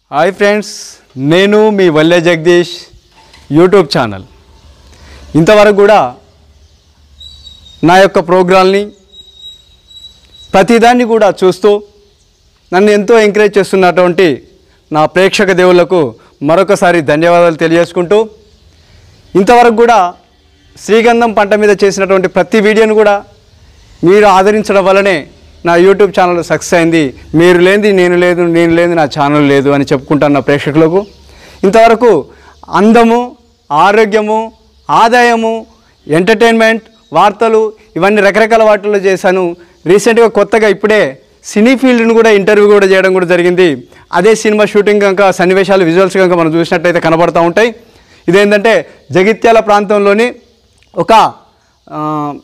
Hi friends నేను మీ వల్లే Jagadish YouTube channel ఇంతవరకు కూడా నా యొక్క ప్రోగ్రాల్ని ప్రతిదాన్ని కూడా చూస్తూ నన్ను ఎంతో ఎంకరేజ్ చేస్తున్నటువంటి నా ప్రేక్షక దేవుళ్లకు మరొకసారి ధన్యవాదాలు తెలియజేసుకుంటూ ఇంతవరకు కూడా శ్రీగంధం పంట మీద చేసినటువంటి ప్రతి వీడియోను కూడా మీరు ఆదరించడం వల్లనే నా యూట్యూబ్ ఛానల్ సక్సెస్ అయింది మీరు లేనిది నేను లేదు నేను లేనిది నా ఛానల్ లేదు అని చెప్పుకుంటాను నా ప్రేక్షకులకు ఇంతవరకు అందము ఆరోగ్యము ఆదాయము ఎంటర్టైన్మెంట్ వార్తలు ఇవన్నీ రకరకాల వాటిల్లో చేశాను రీసెంట్గా కొత్తగా ఇప్పుడే సినీ ఫీల్డ్ను కూడా ఇంటర్వ్యూ కూడా చేయడం కూడా జరిగింది అదే సినిమా షూటింగ్ కనుక సన్నివేశాలు విజువల్స్ కనుక మనం చూసినట్టయితే కనబడుతూ ఉంటాయి ఇదేంటంటే జగిత్యాల ప్రాంతంలోని ఒక ఆ,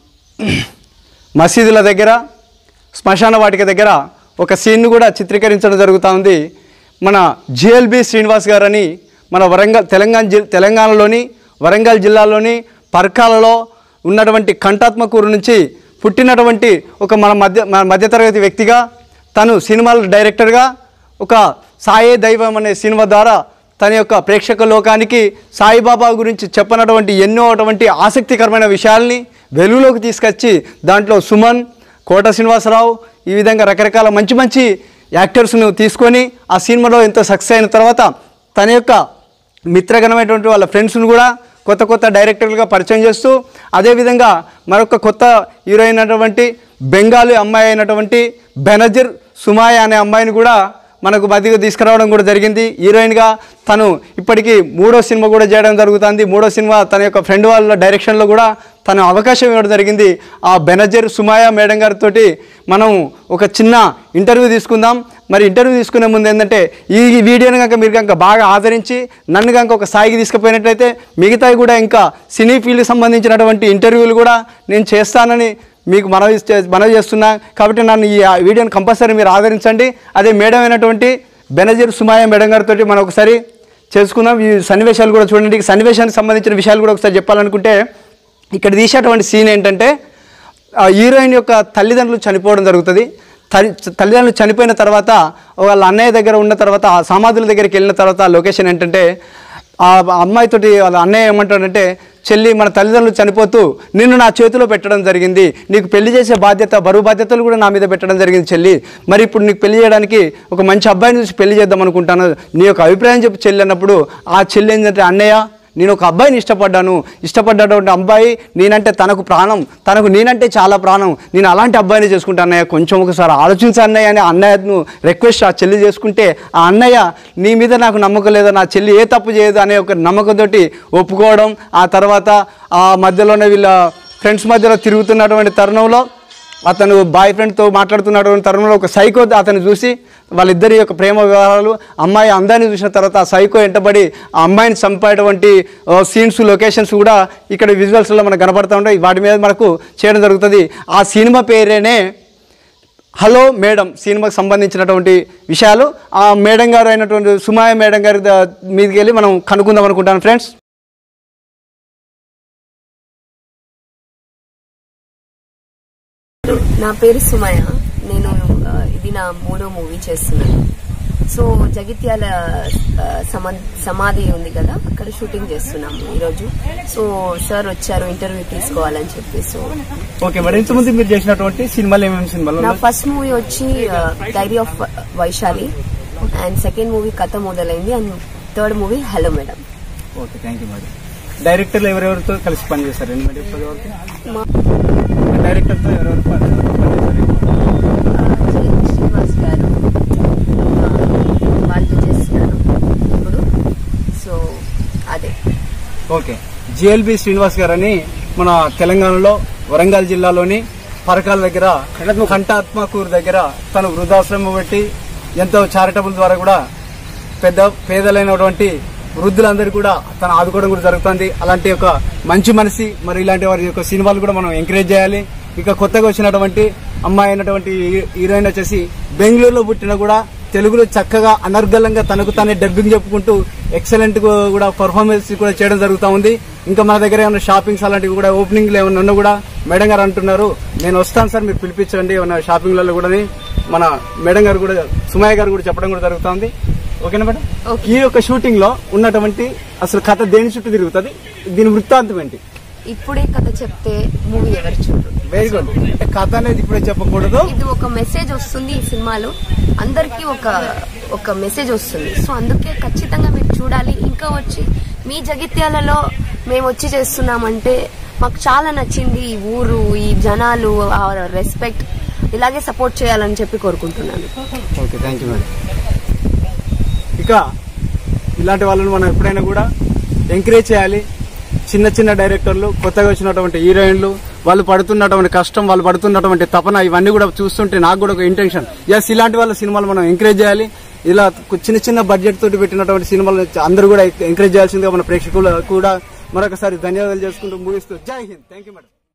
మసీదుల దగ్గర శ్మశాన వాటిక దగ్గర ఒక సీన్ను కూడా చిత్రీకరించడం జరుగుతూ ఉంది మన జిఎల్బి శ్రీనివాస్ గారని మన వరంగల్ తెలంగాణ జి తెలంగాణలోని వరంగల్ జిల్లాలోని పర్కాలలో ఉన్నటువంటి కంఠాత్మకూరు నుంచి పుట్టినటువంటి ఒక మన మధ్య మన మధ్యతరగతి వ్యక్తిగా తను సినిమాల డైరెక్టర్గా ఒక సాయే దైవం అనే సినిమా ద్వారా తన యొక్క ప్రేక్షక లోకానికి సాయిబాబా గురించి చెప్పనటువంటి ఎన్నో అటువంటి ఆసక్తికరమైన విషయాల్ని వెలుగులోకి తీసుకొచ్చి దాంట్లో సుమన్ కోట శ్రీనివాసరావు ఈ విధంగా రకరకాల మంచి మంచి యాక్టర్స్ను తీసుకొని ఆ సినిమాలో ఎంతో సక్సెస్ అయిన తర్వాత తన యొక్క మిత్రగణమైనటువంటి వాళ్ళ ఫ్రెండ్స్ను కూడా కొత్త కొత్త డైరెక్టర్లుగా పరిచయం చేస్తూ అదేవిధంగా మరొక కొత్త హీరోయిన్ అయినటువంటి బెంగాలీ అమ్మాయి అయినటువంటి బెనజర్ సుమాయ అనే అమ్మాయిని కూడా మనకు మధ్యకు తీసుకురావడం కూడా జరిగింది హీరోయిన్గా తను ఇప్పటికీ మూడో సినిమా కూడా చేయడం జరుగుతుంది మూడో సినిమా తన యొక్క ఫ్రెండ్ వాళ్ళ డైరెక్షన్లో కూడా తను అవకాశం ఇవ్వడం జరిగింది ఆ బెనజర్ సుమాయ మేడం గారితో మనం ఒక చిన్న ఇంటర్వ్యూ తీసుకుందాం మరి ఇంటర్వ్యూ తీసుకునే ముందు ఏంటంటే ఈ వీడియోని కనుక మీరు కనుక బాగా ఆదరించి నన్ను కనుక ఒక స్థాయికి తీసుకుపోయినట్లయితే మిగతావి కూడా ఇంకా సినీ ఫీల్డ్కి సంబంధించినటువంటి ఇంటర్వ్యూలు కూడా నేను చేస్తానని మీకు మనవి చే- మనవి చేస్తున్నా కాబట్టి నన్ను ఈ ఆ వీడియోని కంపల్సరీ మీరు ఆదరించండి అదే మేడం అయినటువంటి బెనజీర్ సుమాయ మేడం గారితో మనం ఒకసారి చేసుకుందాం ఈ సన్నివేశాలు కూడా చూడండి ఈ సన్నివేశానికి సంబంధించిన విషయాలు కూడా ఒకసారి చెప్పాలనుకుంటే ఇక్కడ తీసేటువంటి సీన్ ఏంటంటే ఆ హీరోయిన్ యొక్క తల్లిదండ్రులు చనిపోవడం జరుగుతుంది తల్లి తల్లిదండ్రులు చనిపోయిన తర్వాత వాళ్ళ అన్నయ్య దగ్గర ఉన్న తర్వాత ఆ సమాధుల దగ్గరికి వెళ్ళిన తర్వాత ఆ లొకేషన్ ఏంటంటే ఆ అమ్మాయితోటి వాళ్ళ అన్నయ్య ఏమంటాడంటే చెల్లి మన తల్లిదండ్రులు చనిపోతూ నిన్ను నా చేతిలో పెట్టడం జరిగింది నీకు పెళ్లి చేసే బాధ్యత బరువు బాధ్యతలు కూడా నా మీద పెట్టడం జరిగింది చెల్లి మరి ఇప్పుడు నీకు పెళ్లి చేయడానికి ఒక మంచి అబ్బాయిని చూసి పెళ్లి చేద్దాం అనుకుంటాను నీ యొక్క అభిప్రాయం చెప్పి చెల్లి అన్నప్పుడు ఆ చెల్లి ఏంటంటే అన్నయ్య నేను ఒక అబ్బాయిని ఇష్టపడ్డాను ఇష్టపడ్డటువంటి అబ్బాయి నేనంటే తనకు ప్రాణం తనకు నేనంటే చాలా ప్రాణం నేను అలాంటి అబ్బాయిని చేసుకుంటా అన్నయ్య కొంచెం ఒకసారి ఆలోచించు అన్నయ్య అని అన్నయ్యను రిక్వెస్ట్ ఆ చెల్లి చేసుకుంటే ఆ అన్నయ్య నీ మీద నాకు నమ్మకం లేదా నా చెల్లి ఏ తప్పు చేయదు అనే ఒక నమ్మకంతో ఒప్పుకోవడం ఆ తర్వాత ఆ మధ్యలోనే వీళ్ళ ఫ్రెండ్స్ మధ్యలో తిరుగుతున్నటువంటి తరుణంలో అతను బాయ్ ఫ్రెండ్తో మాట్లాడుతున్నటువంటి తరుణంలో ఒక సైకో అతను చూసి వాళ్ళిద్దరి యొక్క ప్రేమ వ్యవహారాలు అమ్మాయి అందాన్ని చూసిన తర్వాత ఆ సైకో వెంటబడి ఆ అమ్మాయిని చంపేటువంటి సీన్స్ లొకేషన్స్ కూడా ఇక్కడ విజువల్స్లో మనకు కనపడుతూ ఉంటాయి వాటి మీద మనకు చేయడం జరుగుతుంది ఆ సినిమా పేరేనే హలో మేడం సినిమాకి సంబంధించినటువంటి విషయాలు ఆ మేడం గారు అయినటువంటి సుమాయ మేడం గారి ద- మీదకి వెళ్ళి మనం కనుక్కుందాం అనుకుంటాను ఫ్రెండ్స్ నా పేరు సుమయ నేను ఆ, ఇది నా మూడో మూవీ చేస్తున్నాను సో జగిత్యాల ఆ, సమా- సమాధి ఉంది కదా అక్కడ షూటింగ్ చేస్తున్నాము ఈరోజు సో సార్ వచ్చారు ఇంటర్వ్యూ తీసుకోవాలని చెప్పి సో ఓకే మరి ఇంతకుముందు మీరు చేసినటువంటి సినిమాలు ఏమేమి సినిమాలు నా ఫస్ట్ మూవీ వచ్చి diary of Vaishali and second movie Katha Modalaindi and third movie hello madam okay thank you madam డైరెక్టర్లు ఎవరెవరితో కలిసి పనిచేశారండి మరి ఇప్పటి వరకు మా డైరెక్టర్తో ఎవరెవరు పని- పనిచేశారు ఆ, శ్రీనివాస్ గారు ఆ, వాళ్ళతో చేస్తున్నాను ఇప్పుడు సో అదే ఓకే జిఎల్బి శ్రీనివాస్ గారని మన తెలంగాణలో వరంగల్ జిల్లాలోని పరకాల దగ్గర కంఠాత్మకూరు దగ్గర తను వృద్ధాశ్రమం పెట్టి ఎంతో చారిటబుల్ ద్వారా కూడా పెద్ద పేదలైనటువంటి వృద్ధులందరూ కూడా తను ఆదుకోవడం కూడా జరుగుతుంది అలాంటి ఒక మంచి మనిషి మరి ఇలాంటి వారి యొక్క సినిమాలు కూడా మనం ఎంకరేజ్ చేయాలి ఇక కొత్తగా వచ్చినటువంటి అమ్మాయి అయినటువంటి హీ- హీరోయిన్ వచ్చేసి బెంగళూరులో పుట్టిన కూడా తెలుగులో చక్కగా అనర్గళంగా తనకు తానే డబ్బింగ్ చెప్పుకుంటూ ఎక్సలెంట్ కూడా పర్ఫార్మెన్స్ కూడా చేయడం జరుగుతూ ఉంది ఇంకా మన దగ్గర ఏమైనా షాపింగ్స్ అలాంటివి కూడా ఓపెనింగ్ ఏమైనా ఉన్నా కూడా మేడం గారు అంటున్నారు నేను వస్తాను సార్ మీరు పిలిపించండి ఏమైనా షాపింగ్లలో కూడా మన మేడం గారు కూడా సుమయ్య గారు కూడా చెప్పడం కూడా జరుగుతుంది ఓకేనా మేడం ఓకే. ఈ యొక్క షూటింగ్ లో ఉన్నటువంటి అసలు కథ దేని చుట్టూ తిరుగుతుంది దీని వృత్తాంతం ఏంటి ఇప్పుడే కథ చెప్తే మూవీ ఎవరు చూడరు వెరీ గుడ్ అంటే కథ అనేది ఇప్పుడే చెప్పకూడదు ఇది ఒక మెసేజ్ వస్తుంది ఈ సినిమాలో అందరికీ ఒక ఒక మెసేజ్ వస్తుంది సో అందుకే ఖచ్చితంగా మీరు చూడాలి ఇంకా వచ్చి మీ జగిత్యాలలో మేము వచ్చి చేస్తున్నామంటే మాకు చాలా నచ్చింది ఈ ఊరు ఈ జనాలు ఆ రెస్పెక్ట్ ఇలాగే సపోర్ట్ చేయాలని చెప్పి కోరుకుంటున్నాను ఓకే థ్యాంక్ యూ మేడం ఇక ఇలాంటి వాళ్ళని మనం ఎప్పుడైనా కూడా ఎంకరేజ్ చేయాలి చిన్న చిన్న డైరెక్టర్లు కొత్తగా వచ్చినటువంటి హీరోయిన్లు వాళ్ళు పడుతున్నటువంటి కష్టం వాళ్ళు పడుతున్నటువంటి తపన ఇవన్నీ కూడా చూస్తుంటే నాకు కూడా ఒక ఇంటెన్షన్ ఎస్ ఇలాంటి వాళ్ళ సినిమాలు మనం ఎంకరేజ్ చేయాలి ఇలా చిన్న చిన్న బడ్జెట్ తోటి పెట్టినటువంటి సినిమాలు అందరూ కూడా ఎంకరేజ్ చేయాల్సిందిగా మన ప్రేక్షకులు కూడా మరొకసారి ధన్యవాదాలు చేసుకుంటూ ముగిస్తూ జై హింద్ థ్యాంక్ యూ మేడం